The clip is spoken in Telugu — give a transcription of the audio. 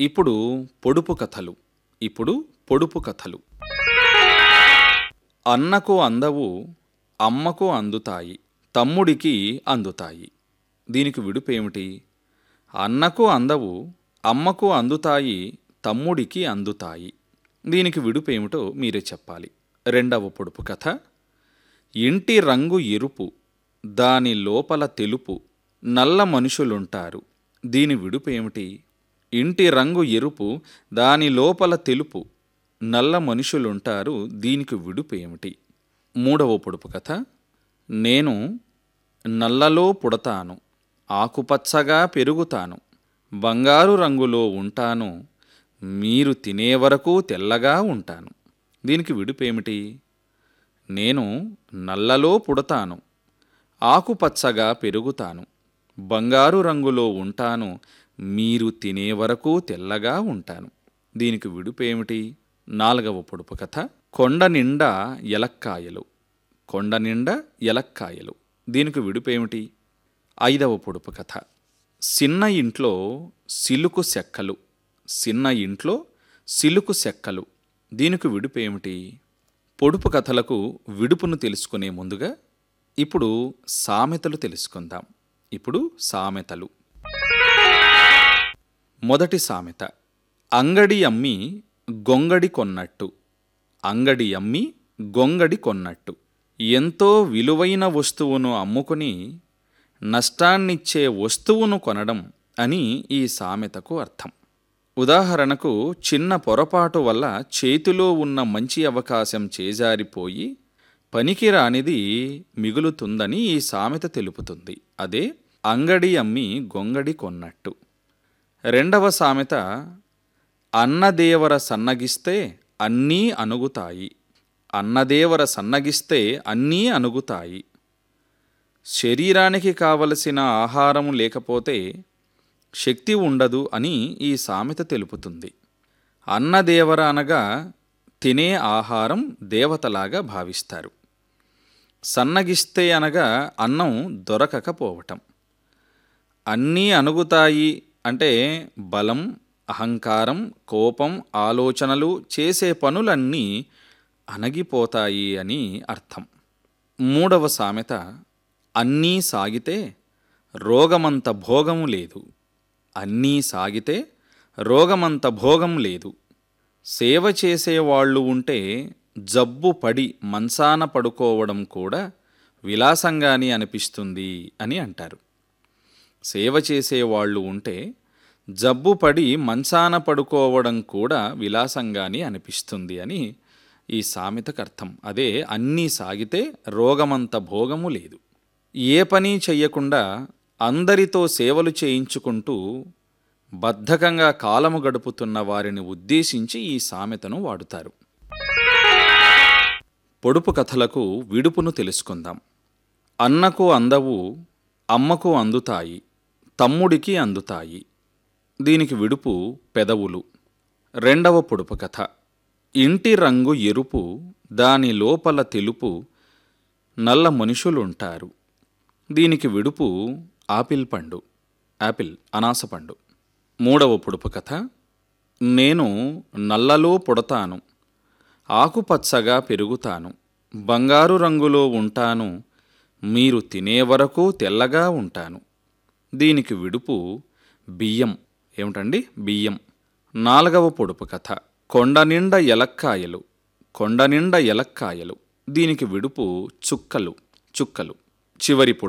ఇప్పుడు పొడుపు కథలు ఇప్పుడు పొడుపు కథలు అన్నకు అందవు అమ్మకు అందుతాయి తమ్ముడికి అందుతాయి దీనికి విడుపేమిటి అన్నకు అందవు అమ్మకు అందుతాయి తమ్ముడికి అందుతాయి దీనికి విడుపేమిటో మీరే చెప్పాలి రెండవ పొడుపు కథ ఇంటి రంగు ఎరుపు దాని లోపల తెలుపు నల్ల మనుషులుంటారు దీని విడుపేమిటి ఇంటి రంగు ఎరుపు దాని లోపల తెలుపు నల్ల మనుషులుంటారు దీనికి విడుపేమిటి మూడవ పొడుపు కథ నేను నల్లలో పుడతాను ఆకుపచ్చగా పెరుగుతాను బంగారు రంగులో ఉంటాను మీరు తినే వరకు తెల్లగా ఉంటాను దీనికి విడుపేమిటి నేను నల్లలో పుడతాను ఆకుపచ్చగా పెరుగుతాను బంగారు రంగులో ఉంటాను మీరు తినే వరకు తెల్లగా ఉంటాను దీనికి విడుపేమిటి నాలుగవ పొడుపు కథ కొండ నిండా ఎలక్కాయలు కొండ నిండా ఎలక్కాయలు దీనికి విడుపేమిటి ఐదవ పొడుపు కథ చిన్న ఇంట్లో సిలుకు సెక్కలు చిన్న ఇంట్లో సిలుకు సెక్కలు దీనికి విడుపేమిటి పొడుపు కథలకు విడుపును తెలుసుకునే ముందుగా ఇప్పుడు సామెతలు తెలుసుకుందాం ఇప్పుడు సామెతలు మొదటి సామెత అంగడి అమ్మి గొంగడి కొన్నట్టు అంగడి అమ్మి గొంగడి కొన్నట్టు ఎంతో విలువైన వస్తువును అమ్ముకుని నష్టాన్నిచ్చే వస్తువును కొనడం అని ఈ సామెతకు అర్థం ఉదాహరణకు చిన్న పొరపాటు వల్ల చేతిలో ఉన్న మంచి అవకాశం చేజారిపోయి పనికిరానిది మిగులుతుందని ఈ సామెత తెలుపుతుంది అదే అంగడి అమ్మి గొంగడి కొన్నట్టు రెండవ సామెత అన్నదేవర సన్నగిస్తే అన్నీ అణుగుతాయి అన్నదేవర సన్నగిస్తే అన్నీ అణుగుతాయి శరీరానికి కావలసిన ఆహారం లేకపోతే శక్తి ఉండదు అని ఈ సామెత తెలుపుతుంది అన్నదేవర అనగా తినే ఆహారం దేవతలాగా భావిస్తారు సన్నగిస్తే అనగా అన్నం దొరకకపోవటం అన్నీ అణుగుతాయి అంటే బలం అహంకారం కోపం ఆలోచనలు చేసే పనులన్నీ అణగిపోతాయి అని అర్థం మూడవ సామెత అన్నీ సాగితే రోగమంత భోగము లేదు అన్నీ సాగితే రోగమంత భోగం లేదు సేవ చేసేవాళ్ళు ఉంటే జబ్బు పడి మంచాన పడుకోవడం కూడా విలాసంగానే అనిపిస్తుంది అని అంటారు సేవ చేసేవాళ్ళు ఉంటే జబ్బు పడి మంచాన పడుకోవడం కూడా విలాసంగానే అనిపిస్తుంది అని ఈ సామెతకు అర్థం అదే అన్నీ సాగితే రోగమంత భోగము లేదు ఏ పని చెయ్యకుండా అందరితో సేవలు చేయించుకుంటూ బద్ధకంగా కాలము గడుపుతున్న వారిని ఉద్దేశించి ఈ సామెతను వాడుతారు పొడుపు కథలకు విడుపును తెలుసుకుందాం అన్నకు అందవు అమ్మకు అందుతాయి తమ్ముడికి అందుతాయి దీనికి విడుపు పెదవులు రెండవ పొడుపు కథ ఇంటి రంగు ఎరుపు దాని లోపల తెలుపు నల్ల మనుషులుంటారు దీనికి విడుపు ఆపిల్ పండు యాపిల్ అనాస పండు మూడవ పొడుపు కథ నేను నల్లలో పుడతాను ఆకుపచ్చగా పెరుగుతాను బంగారు రంగులో ఉంటాను మీరు తినే వరకు తెల్లగా ఉంటాను దీనికి విడుపు బియ్యం ఏమిటండి బియ్యం నాలుగవ పొడుపు కథ కొండ నిండా ఎలక్కాయలు కొండ నిండా ఎలక్కాయలు దీనికి విడుపు చుక్కలు చుక్కలు చివరి పొడుపు